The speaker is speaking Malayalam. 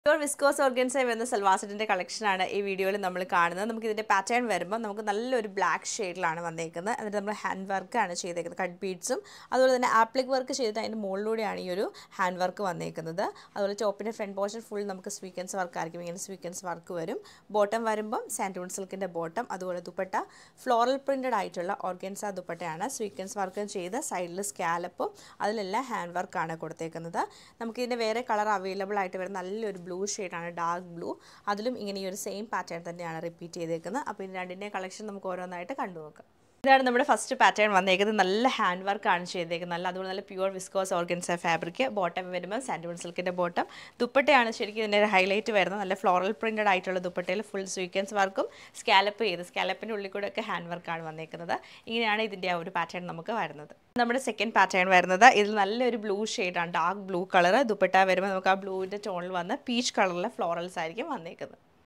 പ്യൂർ വിസ്കോസ് ഓർഗൻസൈ വരുന്ന സൽവാസറ്റിൻ്റെ കളക്ഷനാണ് ഈ വീഡിയോയിൽ നമ്മൾ കാണുന്നത് നമുക്ക് ഇതിൻ്റെ പാറ്റേൺ വരുമ്പോൾ നമുക്ക് നല്ലൊരു ബ്ലാക്ക് ഷെയ്ഡിലാണ് വന്നേക്കുന്നത് എന്നിട്ട് നമ്മൾ ഹാൻഡ് വർക്കാണ് ചെയ്തേക്കുന്നത് കട്ട് ബീഡ്സും അതുപോലെ തന്നെ ആപ്ലിക് വർക്ക് ചെയ്തിട്ട് അതിൻ്റെ മുകളിലൂടെയാണ് ഈ ഒരു ഹാൻഡ് വർക്ക് വന്നേക്കുന്നത് അതുപോലെ ടോപ്പിൻ്റെ ഫ്രണ്ട് പോർഷൻ ഫുൾ നമുക്ക് സ്വീക്കൻസ് വർക്ക് ആയിരിക്കും ഇങ്ങനെ സ്വീക്കൻസ് വർക്ക് വരും ബോട്ടം വരുമ്പം സാൻറ്റൂൺ സിൽക്കിൻ്റെ ബോട്ടം അതുപോലെ ദുപ്പട്ട ഫ്ലോറൽ പ്രിൻറ്റഡ് ആയിട്ടുള്ള ഓർഗൻസ ദുപ്പട്ടയാണ് സ്വീക്കൻസ് വർക്ക് ചെയ്ത് സൈഡിൽ സ്കാലപ്പും അതിലെല്ലാം ഹാൻഡ് വർക്കാണ് കൊടുത്തേക്കുന്നത് നമുക്കിതിൻ്റെ വേറെ കളർ അവൈലബിൾ ആയിട്ട് വരുന്ന നല്ലൊരു ബ്ലൂ ഷെയ്ഡാണ് ഡാർക്ക് ബ്ലൂ അതിലും ഇങ്ങനെ ഈ ഒരു സെയിം പാറ്റേൺ തന്നെയാണ് റിപ്പീറ്റ് ചെയ്തേക്കുന്നത് അപ്പോൾ ഇത് രണ്ടിൻ്റെ കളക്ഷൻ നമുക്ക് ഓരോന്നായിട്ട് കണ്ടു നോക്കാം ഇതാണ് നമ്മുടെ ഫസ്റ്റ് പാറ്റേൺ വന്നേക്കുന്നത് നല്ല ഹാൻഡ് വർക്കാണ് ചെയ്തേക്കുന്നത് നല്ല അതുപോലെ നല്ല pure viscose organza fabric bottom വരുമ്പോൾ സാൻഡൂൺ സിൽക്കിൻ്റെ ബോട്ടം ദുപ്പട്ടയാണ് ശരിക്കും ഇതിൻ്റെ ഹൈലൈറ്റ് വരുന്നത് നല്ല ഫ്ലോറൽ പ്രിൻറ്റഡ് ആയിട്ടുള്ള ദുപ്പട്ടയിൽ ഫുൾ സ്വീക്കൻസ് വർക്കും സ്കാലപ്പ് ചെയ്ത് സ്കാലപ്പിൻ്റെ ഉള്ളിൽ കൂടെ ഒക്കെ ഹാൻഡ് വർക്കാണ് വന്നേക്കുന്നത് ഇങ്ങനെയാണ് ഇതിൻ്റെ ആ ഒരു പാറ്റേൺ നമുക്ക് വരുന്നത് നമ്മുടെ സെക്കൻഡ് പാറ്റേൺ വരുന്നത് ഇതിൽ നല്ലൊരു ബ്ലൂ ഷെയ്ഡാണ് ഡാർക്ക് ബ്ലൂ കളർ ദുപ്പട്ട വരുമ്പോൾ നമുക്ക് ആ ബ്ലൂവിൻ്റെ ടോണിൽ വന്ന് പീച്ച് കളറിലെ ഫ്ലോറൽസ് ആയിരിക്കും വന്നേക്കുന്നത്